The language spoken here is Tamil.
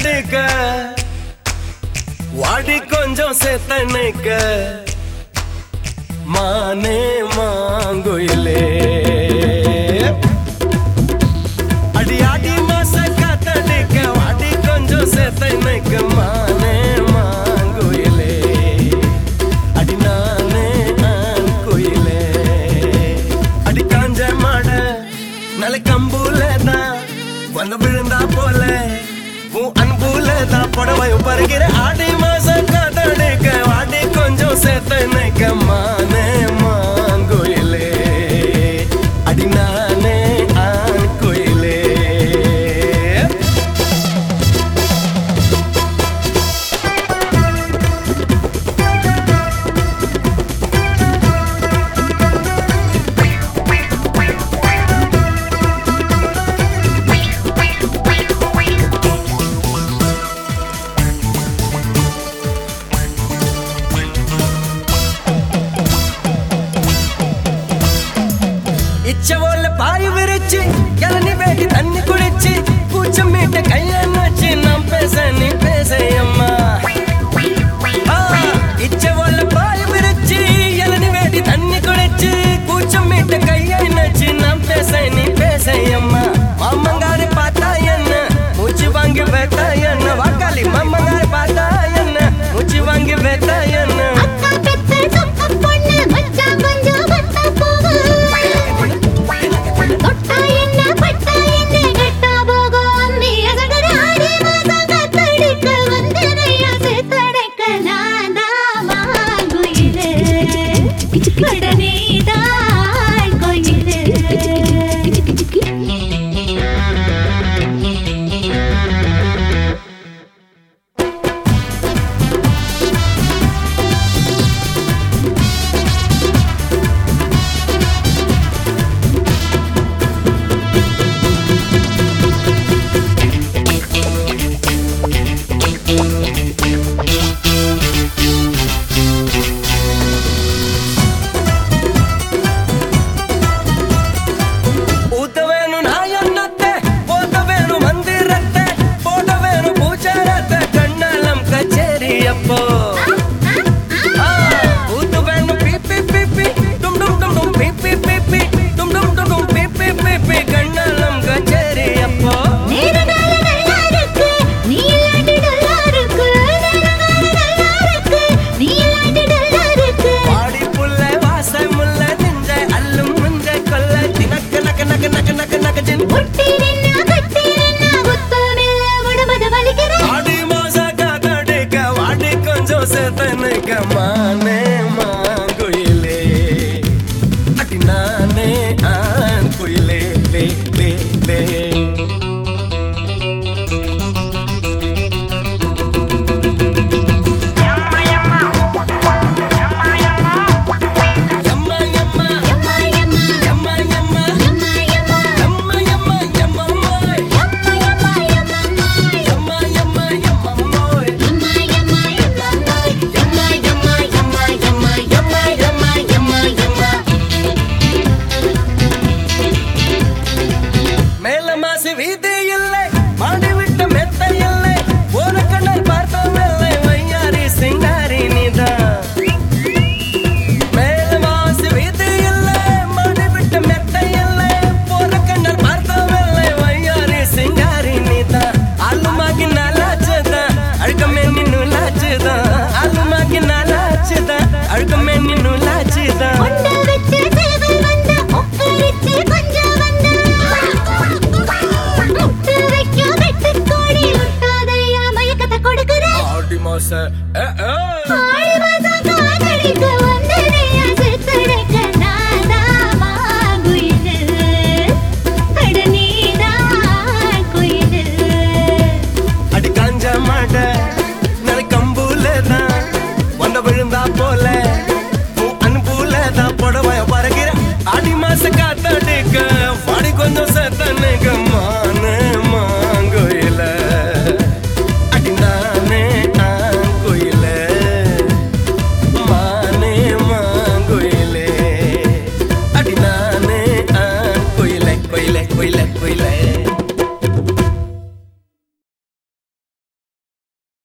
காத்தடிக்க வாடி கொஞ்சம் சேத்தனுக்க மானே மாங்குயிலே அடி அடி மாச காத்தடிக்க வாடி கொஞ்சம் சேத்தனுக்க மானே மாங்குயிலே அடி நானே ஆண் குயிலே அடி காஞ்ச மாட நல்ல கம்பூல தான் வந்து விழுந்தா போல உன் அன்புல தான் புடவையும் பருகிற ஆடி மாசம் காத்தடிக்க வாடி கொஞ்சம் சேத்தனுக்க மானே மாங்குயிலே அடி நானே ஆண் குயிலே இச்சவோல பாய் விரிச்சு இளநி வேடி தண்ணி குடிச்சு கூச்சம் மீட்ட கையான் வச்சு நாம் பேச நீ பேச அம்மா ஆ, இச்சவோல பாய் விரிச்சு இளநி வேடி தண்ணி குடிச்சு கூச்சம் மீட்ட கையான் வச்சு நாம் பேச நீ பேச அம்மா மாமங்காரு பார்த்தா என்ன மூச்சு வாங்கி வைத்தா என்ன வாக்காளி மாமங்காரு பார்த்தா என்ன மூச்சு வாங்கி வைத்தா என்ன அக்கா பெத்த சொக்க பொண்ணு மச்சான் கொஞ்சம் வந்தா போகு தொட்டா என்ன பட்டா என்ன கெட்டா போகும் நீ அசகர ஆடி மாசம் கத்தடிக்க வந்து நையா சேத்தடைக்க நான் தான் மாங்குயிலே கடனேதான் கோயிலே ஊத்தவேணும் நாயன்னத்தை போத்தவேணும் மந்திரத்தை போடவேணும் பூச்சாரத்தை கண்ணாலம் கச்சேரி அப்போ ஆ, ஊத்தவேணும் பி பி பி பி டும் டும் டும் டும் பி பி பி பி டும் டும் டும் டும் பி பி பி பி கண்ணாலம் கச்சேரி அப்போ நேரகால நல்லா இருக்கு நீ இல்லாட்டி நல்லா இருக்கு நேரகால நல்லா இருக்கு நீ இல்லாட்டி நல்லா இருக்கு பாடி புள்ள வாச முல்ல நெஞ்ச அல்லும் முஞ்ச கொல்ல தினக்க நக்க நக்க நக்க நக்க நக்க ஜின் ஒட்டி நின்னா கட்டி நின்னா முத்தமில்ல உடம்பது வலிக்கிற ஆடி மாச காத்தடிக்க வாடி கொஞ்சம் சேத்தனுக்க மானே மாங்குயிலே அடி நானே ஆண் குயிலே லே லே லே யம்மா யம்மா யம்மா யம்மா யம்மா யம்மா யம்மா யம்மா யம்மா யம்மா யம்மம்மாய் யம்மா யம்மா யம்மா யம்மா யம்மா யம்மம்மாய் யம்மா யம்மா யம்மா யம்மா யம்மா யம்மா யம்மா யம்மா யம்மா யம்மா யம்மா மேல மாசு வீதி இல்லை மாடி விட்ட மெத்த இல்லை ஒரு கண்ணல் பார்த்தோம் இல்லை வையாரி சிங்காரி நீதான் மேல மாசு வீதி இல்லை மாடி விட்ட மெத்த இல்லை ஒரு கண்ணல் பார்த்தோம் இல்லை வையாரி சிங்காரி நீதான் அல்லுமாக்கி நல்லாச்சுதான் அழுக்கமே நின்னு லாச்சுதான் அல்லுமாக்கி நல்லாச்சுதான் அழுக்கமே நின்னு லாச்சுதான் கொண்ட வச்சு சேவல் வந்த ஒக்கரிச்சு கொஞ்சம் வந்த முட்டு வைக்க வெட்டு கோடி முட்டாதையா மயக்கத்தை கொடுக்குற ஆடி மாச ஏ ஏ ஆடி மாசம் காத்தடிக்க வந்தனையா செத்தடைக்க நான்தான் மாங்குயிலு அட நீதான் குயிலு அடி காஞ்ச மாட நல்ல கம்பூல தான் வந்த விழுந்தா போல உன் அன்புல தான் புடவைய பறகிற ஆடி மாச காத்தடிக்க வாடி கொஞ்சம் சத்தனுக்கு